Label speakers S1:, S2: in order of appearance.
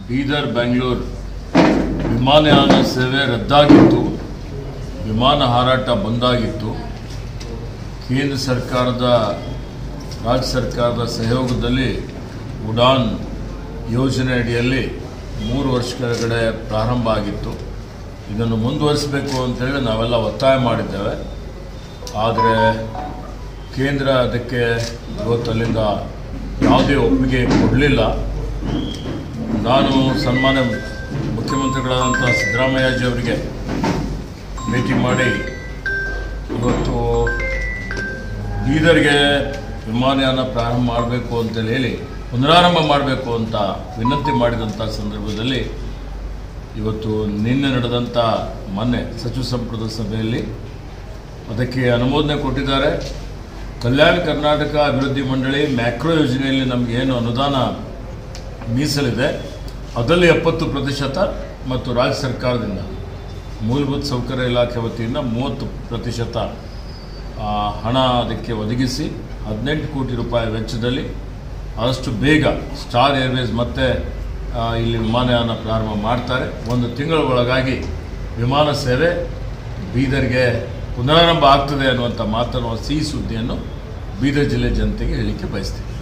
S1: ಬೀದರ್ ಬೆಂಗಳೂರು ವಿಮಾನಯಾನ ಸೇವೆ ರದ್ದಾಗಿತ್ತು ವಿಮಾನ ಹಾರಾಟ ಬಂದಾಗಿತ್ತು ಕೇಂದ್ರ ಸರ್ಕಾರದ ರಾಜ್ಯ ಸರ್ಕಾರದ ಸಹಯೋಗದಲ್ಲಿ ಉಡಾನ್ ಯೋಜನೆ ಅಡಿಯಲ್ಲಿ ಮೂರು ವರ್ಷ ಕೆಳಗಡೆ ಪ್ರಾರಂಭ ಆಗಿತ್ತು ಇದನ್ನು ಮುಂದುವರಿಸಬೇಕು ಅಂತೇಳಿ ನಾವೆಲ್ಲ ಒತ್ತಾಯ ಮಾಡಿದ್ದೇವೆ ಆದರೆ ಕೇಂದ್ರ ಅದಕ್ಕೆ ಇವತ್ತಲ್ಲಿಂದ ಯಾವುದೇ ಒಪ್ಪಿಗೆ ಕೊಡಲಿಲ್ಲ ನಾನು ಸನ್ಮಾನ್ಯ ಮುಖ್ಯಮಂತ್ರಿಗಳಾದಂಥ ಸಿದ್ದರಾಮಯ್ಯಜಿ ಅವರಿಗೆ ಭೇಟಿ ಮಾಡಿ ಇವತ್ತು ಬೀದರ್ಗೆ ವಿಮಾನಯಾನ ಪ್ರಾರಂಭ ಮಾಡಬೇಕು ಅಂತೇಳಿ ಹೇಳಿ ಪುನರಾರಂಭ ಮಾಡಬೇಕು ಅಂತ ವಿನಂತಿ ಮಾಡಿದಂಥ ಸಂದರ್ಭದಲ್ಲಿ ಇವತ್ತು ನಿನ್ನೆ ನಡೆದಂಥ ಮೊನ್ನೆ ಸಚಿವ ಸಂಪುಟದ ಸಭೆಯಲ್ಲಿ ಅದಕ್ಕೆ ಅನುಮೋದನೆ ಕೊಟ್ಟಿದ್ದಾರೆ ಕಲ್ಯಾಣ ಕರ್ನಾಟಕ ಅಭಿವೃದ್ಧಿ ಮಂಡಳಿ ಮ್ಯಾಕ್ರೋ ಯೋಜನೆಯಲ್ಲಿ ನಮಗೇನು ಅನುದಾನ ಮೀಸಲಿದೆ ಅದರಲ್ಲಿ ಎಪ್ಪತ್ತು ಪ್ರತಿಶತ ಮತ್ತು ರಾಜ್ಯ ಸರ್ಕಾರದಿಂದ ಮೂಲಭೂತ ಸೌಕರ್ಯ ಇಲಾಖೆ ವತಿಯಿಂದ ಮೂವತ್ತು ಪ್ರತಿಶತ ಆ, ಹಣ ಅದಕ್ಕೆ ಒದಗಿಸಿ ಹದಿನೆಂಟು ಕೋಟಿ ರೂಪಾಯಿ ವೆಚ್ಚದಲ್ಲಿ ಆದಷ್ಟು ಬೇಗ ಸ್ಟಾರ್ ಏರ್ವೇಸ್ ಮತ್ತೆ ಆ, ಇಲ್ಲಿ ವಿಮಾನಯಾನ ಪ್ರಾರಂಭ ಮಾಡ್ತಾರೆ ಒಂದು ತಿಂಗಳ ಒಳಗಾಗಿ ವಿಮಾನ ಸೇವೆ ಬೀದರ್ಗೆ ಪುನರಾರಂಭ ಆಗ್ತದೆ ಅನ್ನುವಂಥ ಮಾತನ್ನು ಸಿಹಿ ಸುದ್ದಿಯನ್ನು ಬೀದರ್ ಜಿಲ್ಲೆ ಜನತೆಗೆ ಹೇಳಲಿಕ್ಕೆ ಬಯಸ್ತೀನಿ